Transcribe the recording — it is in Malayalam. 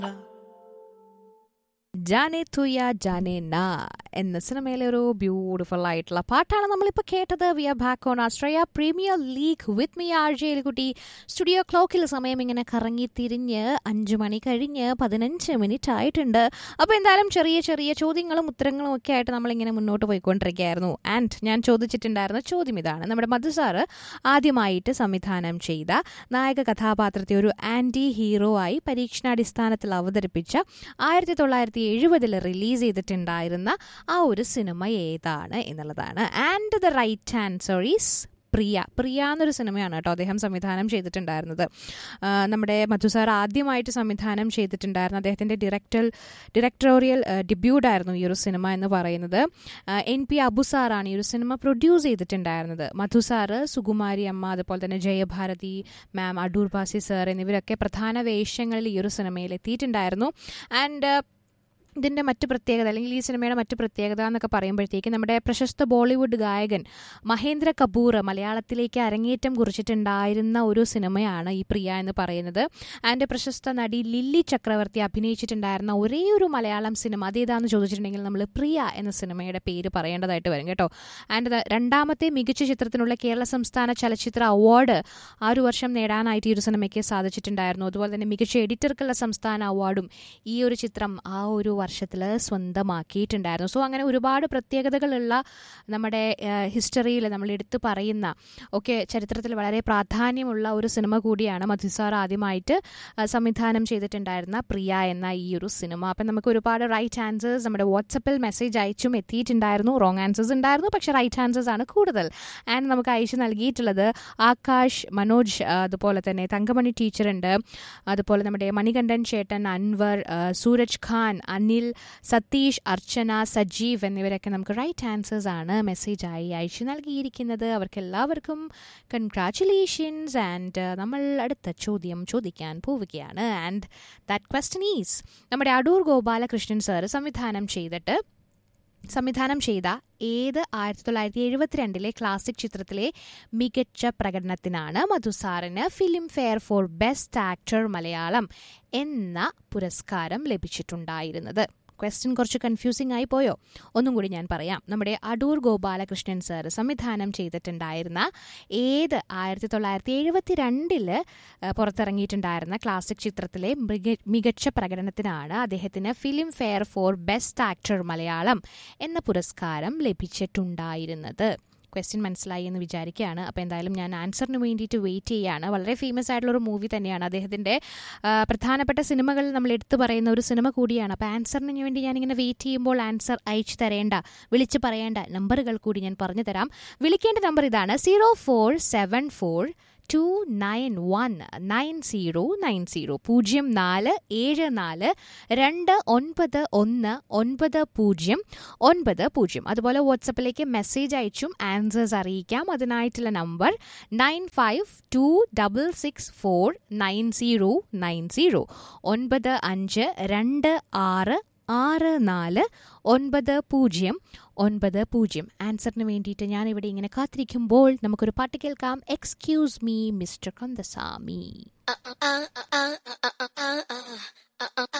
ജാനെ തുയ ജാനെ നാ എന്ന സിനിമയിലെ ഒരു ബ്യൂട്ടിഫുൾ ആയിട്ടുള്ള പാട്ടാണ് നമ്മളിപ്പോൾ കേട്ടത് we are back on Australia premier league with me R J എലിക്കുട്ടി സ്റ്റുഡിയോ ക്ലോക്കിൽ സമയം ഇങ്ങനെ കറങ്ങി തിരിഞ്ഞ് അഞ്ച് മണി കഴിഞ്ഞ് പതിനഞ്ച് മിനിറ്റ് ആയിട്ടുണ്ട് അപ്പോൾ എന്തായാലും ചെറിയ ചെറിയ ചോദ്യങ്ങളും ഉത്തരങ്ങളും ഒക്കെ ആയിട്ട് നമ്മളിങ്ങനെ മുന്നോട്ട് പോയിക്കൊണ്ടിരിക്കുകയായിരുന്നു ആൻഡ് ഞാൻ ചോദിച്ചിട്ടുണ്ടായിരുന്ന ചോദ്യം ഇതാണ് നമ്മുടെ മധു സാറ് ആദ്യമായിട്ട് സംവിധാനം ചെയ്ത നായക കഥാപാത്രത്തെ ഒരു ആൻറ്റി ഹീറോ ആയി പരീക്ഷണാടിസ്ഥാനത്തിൽ അവതരിപ്പിച്ച ആയിരത്തി തൊള്ളായിരത്തി എഴുപതിൽ റിലീസ് ചെയ്തിട്ടുണ്ടായിരുന്ന ആ ഒരു സിനിമ ഏതാണ് എന്നുള്ളതാണ് and the right answer is Priya Priya എന്നൊരു സിനിമയാണ് കേട്ടോ അദ്ദേഹം സംവിധാനം ചെയ്തിട്ടുണ്ടായിരുന്നത് ആ, നമ്മുടെ മധു സാർ ആദ്യമായിട്ട് സംവിധാനം ചെയ്തിട്ടുണ്ടായിരുന്ന അദ്ദേഹത്തിൻ്റെ ഡിറക്ടൽ ഡിറക്ടോറിയൽ ഡിബ്യൂട്ടായിരുന്നു ഈ ഒരു സിനിമ എന്ന് പറയുന്നത് ആ, എൻ പി അബു സാറാണ് ഈ ഒരു സിനിമ പ്രൊഡ്യൂസ് ചെയ്തിട്ടുണ്ടായിരുന്നത് മധു സാറ് സുകുമാരി അമ്മ അതുപോലെ തന്നെ ജയഭാരതി മാം അടൂർ ബാസി സാർ എന്നിവരൊക്കെ പ്രധാന വേഷങ്ങളിൽ ഈ ഒരു സിനിമയിൽ എത്തിയിട്ടുണ്ടായിരുന്നു ആൻഡ് ഇതിൻ്റെ മറ്റ് പ്രത്യേകത അല്ലെങ്കിൽ ഈ സിനിമയുടെ മറ്റ് പ്രത്യേകത എന്നൊക്കെ പറയുമ്പോഴത്തേക്ക് നമ്മുടെ പ്രശസ്ത ബോളിവുഡ് ഗായകൻ മഹേന്ദ്ര കപൂർ മലയാളത്തിലേക്ക് അരങ്ങേറ്റം കുറിച്ചിട്ടുണ്ടായിരുന്ന ഒരു സിനിമയാണ് ഈ പ്രിയ എന്ന് പറയുന്നത് ആൻഡ് പ്രശസ്ത നടി ലില്ലി ചക്രവർത്തി അഭിനയിച്ചിട്ടുണ്ടായിരുന്ന ഒരേ ഒരു മലയാളം സിനിമ അതേതാന്ന് ചോദിച്ചിട്ടുണ്ടെങ്കിൽ നമ്മൾ പ്രിയ എന്ന സിനിമയുടെ പേര് പറയേണ്ടതായിട്ട് വരും കേട്ടോ ആൻഡ് രണ്ടാമത്തെ മികച്ച ചിത്രത്തിനുള്ള കേരള സംസ്ഥാന ചലച്ചിത്ര അവാർഡ് ആ ഒരു വർഷം നേടാനായിട്ട് ഈ ഒരു സിനിമയ്ക്ക് സാധിച്ചിട്ടുണ്ടായിരുന്നു അതുപോലെ തന്നെ മികച്ച എഡിറ്റർക്കുള്ള സംസ്ഥാന അവാർഡും ഈ ഒരു ചിത്രം ആ ഒരു വർഷത്തിൽ സ്വന്തമാക്കിയിട്ടുണ്ടായിരുന്നു സോ അങ്ങനെ ഒരുപാട് പ്രത്യേകതകളുള്ള നമ്മുടെ ഹിസ്റ്ററിയിൽ നമ്മൾ എടുത്തു പറയുന്ന ഒക്കെ ചരിത്രത്തിൽ വളരെ പ്രാധാന്യമുള്ള ഒരു സിനിമ കൂടിയാണ് മധുസാർ ആദ്യമായിട്ട് ആ, സംവിധാനം ചെയ്തിട്ടുണ്ടായിരുന്ന പ്രിയ എന്ന ഈ ഒരു സിനിമ അപ്പം നമുക്ക് ഒരുപാട് റൈറ്റ് ആൻസേഴ്സ് നമ്മുടെ വാട്സപ്പിൽ മെസ്സേജ് അയച്ചും എത്തിയിട്ടുണ്ടായിരുന്നു റോങ് ആൻസേഴ്സ് ഉണ്ടായിരുന്നു പക്ഷേ റൈറ്റ് ആൻസേഴ്സ് ആണ് കൂടുതൽ ആൻഡ് നമുക്ക് അയച്ചു നൽകിയിട്ടുള്ളത് ആകാശ് മനോജ് ആ, അതുപോലെ തന്നെ തങ്കമണി ടീച്ചറുണ്ട് അതുപോലെ നമ്മുടെ മണികണ്ഠൻ ചേട്ടൻ അൻവർ ആ, സൂരജ് ഖാൻ അനിൽ സതീഷ് അർച്ചന സജീവ് എന്നിവരൊക്കെ നമുക്ക് റൈറ്റ് ആൻസേഴ്സ് ആണ് മെസ്സേജായി അയച്ചു നൽകിയിരിക്കുന്നത് അവർക്ക് എല്ലാവർക്കും കൺഗ്രാറ്റുലേഷൻസ് ആൻഡ് നമ്മൾ അടുത്ത ചോദ്യം ചോദിക്കാൻ പോവുകയാണ് ആൻഡ് ദാറ്റ് ക്വസ്റ്റൻ ഈസ് നമ്മുടെ അടൂർ ഗോപാലകൃഷ്ണൻ സാർ സംവിധാനം ചെയ്തിട്ട് സംവിധാനം ചെയ്ത ഏത് ആയിരത്തി തൊള്ളായിരത്തി എഴുപത്തിരണ്ടിലെ ക്ലാസിക് ചിത്രത്തിലെ മികച്ച പ്രകടനത്തിനാണ് മധുസാറിന് Filmfare for best actor Malayalam എന്ന പുരസ്കാരം ലഭിച്ചിട്ടുണ്ടായിരുന്നത് ക്വസ്റ്റ്യൻ കുറച്ച് കൺഫ്യൂസിംഗ് ആയി പോയോ ഒന്നും കൂടി ഞാൻ പറയാം നമ്മുടെ അടൂർ ഗോപാലകൃഷ്ണൻ സാർ സംവിധാനം ചെയ്തിട്ടുണ്ടായിരുന്ന ഏത് ആയിരത്തി തൊള്ളായിരത്തി എഴുപത്തി രണ്ടില് പുറത്തിറങ്ങിയിട്ടുണ്ടായിരുന്ന ക്ലാസിക് ചിത്രത്തിലെ മിക- മികച്ച പ്രകടനത്തിനാണ് അദ്ദേഹത്തിന് Filmfare for best actor Malayalam എന്ന പുരസ്കാരം ലഭിച്ചിട്ടുണ്ടായിരുന്നത് ക്വസ്റ്റ്യൻ മനസ്സിലായി എന്ന് വിചാരിക്കുകയാണ് അപ്പോൾ എന്തായാലും ഞാൻ ആൻസറിന് വേണ്ടിയിട്ട് വെയിറ്റ് ചെയ്യുകയാണ് വളരെ ഫേമസ് ആയിട്ടുള്ള ഒരു മൂവി തന്നെയാണ് അദ്ദേഹത്തിൻ്റെ ആ, പ്രധാനപ്പെട്ട സിനിമകൾ നമ്മൾ എടുത്തു പറയുന്ന ഒരു സിനിമ കൂടിയാണ് അപ്പോൾ ആൻസറിന് വേണ്ടി ഞാനിങ്ങനെ വെയിറ്റ് ചെയ്യുമ്പോൾ ആൻസർ അയച്ചു തരേണ്ട വിളിച്ച് പറയേണ്ട നമ്പറുകൾ കൂടി ഞാൻ പറഞ്ഞു തരാം വിളിക്കേണ്ട നമ്പർ ഇതാണ് zero four seven four two nine one nine zero nine zero പൂജ്യം നാല് ഏഴ് നാല് രണ്ട് ഒൻപത് ഒന്ന് ഒൻപത് പൂജ്യം ഒൻപത് പൂജ്യം അതുപോലെ വാട്സപ്പിലേക്ക് മെസ്സേജ് അയച്ചും ആൻസേഴ്സ് അറിയിക്കാം അതിനായിട്ടുള്ള number nine five two double six four nine zero nine zero ഒൻപത് അഞ്ച് രണ്ട് ആറ് ആറ് നാല് ഒൻപത് പൂജ്യം ഒൻപത് പൂജ്യം ആൻസറിന് വേണ്ടിയിട്ട് ഞാൻ ഇവിടെ ഇങ്ങനെ കാത്തിരിക്കുമ്പോൾ നമുക്കൊരു പാട്ട് കേൾക്കാം എക്സ്ക്യൂസ് മീ മിസ്റ്റർ കന്ദസാമി